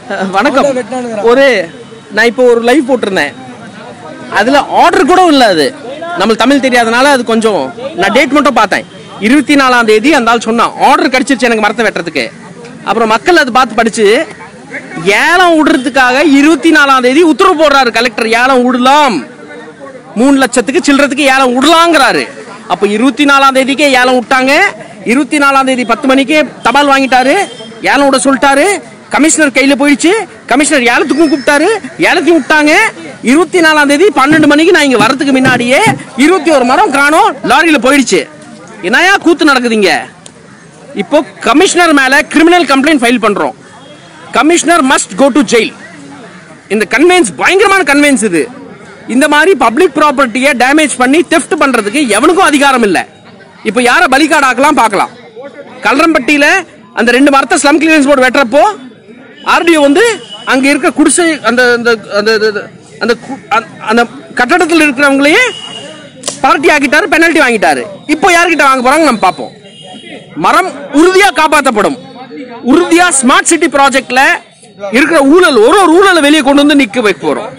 அஹ், வணக்கம் ஒரு நான் இப்போ ஒரு லைவ் போட்டிருந்தேன் அதுல ஆர்டர் கூட இல்ல அது நம்மளுக்கு தமிழ் தெரியாதனால அது கொஞ்சம் நான் டேட் மட்டும் பார்த்தேன் இருபத்தி நாலாம் தேதி அந்த ஆள் சொன்னான் ஆர்டர் கிடைச்சிருச்சு எனக்கு மரத்தை வெட்டுறதுக்கு அப்புறம் மக்கள் அது பார்த்து படிச்சு ஏலம் விடுறதுக்காக இருபத்தி நாலாம் தேதி உத்தரவு போடுறாரு கலெக்டர் ஏலம் விடலாம் மூணு லட்சத்துக்கு சில்லறதுக்கு ஏலம் விடலாங்கிறாரு அப்ப இருபத்தி நாலாம் தேதிக்கே ஏலம் விட்டாங்க இருபத்தி நாலாம் தேதி பத்து மணிக்கே தபால் வாங்கிட்டாரு ஏலம் விட சொல்லிட்டாரு கமிஷனர் கையில போயிடுச்சு கமிஷனர் ஏலத்துக்கும் கூப்பிட்டாரு ஏலத்தையும் விட்டாங்க இருபத்தி நாலாம் தேதி பன்னெண்டு மணிக்கு நான் இங்க வரதுக்கு முன்னாடியே இருபத்தி ஒரு மரம் காணோம் லாரியில போயிடுச்சு என்னையா கூத்து நடக்குதுங்க இப்போ கமிஷனர் மேல கிரிமினல் கம்ப்ளைண்ட் ஃபைல் பண்றோம் commissioner must go to jail இந்த கன்வென்ஸ் பயங்கரமான கன்வென்ஸ் இது இந்த மாதிரி பப்ளிக் ப்ராப்பர்ட்டியை டேமேஜ் பண்ணி தெஃப்ட் பண்றதுக்கு எவனுக்கும் அதிகாரம் இல்ல இப்போ யார பலிகாடாக்கலாம் பார்க்கலாம் கல்லறம்பட்டியில அந்த ரெண்டு மரத்தை ஸ்லம் கிளியரன்ஸ் போர்டு வெட்டுறப்போ ஆர்டிஓ வந்து அங்க இருக்க குடிசை அந்த அந்த அந்த அந்த- அந்த கு- அந்த- அந்த கட்டடத்தில் இருக்கிறவங்களையே பார்ட்டி ஆக்கிட்டாரு பெனல்ட்டி வாங்கிட்டாரு இப்போ யார்கிட்ட வாங்க போறாங்க நம்ம பார்ப்போம் மரம் உறுதியா காப்பாற்றப்படும் உறுதியா ஸ்மார்ட் சிட்டி ப்ராஜெக்ட்ல இருக்கிற ஊழல் ஒரு ஒரு ஊழலை வெளியே கொண்டு வந்து நிக்க வைக்க போறோம்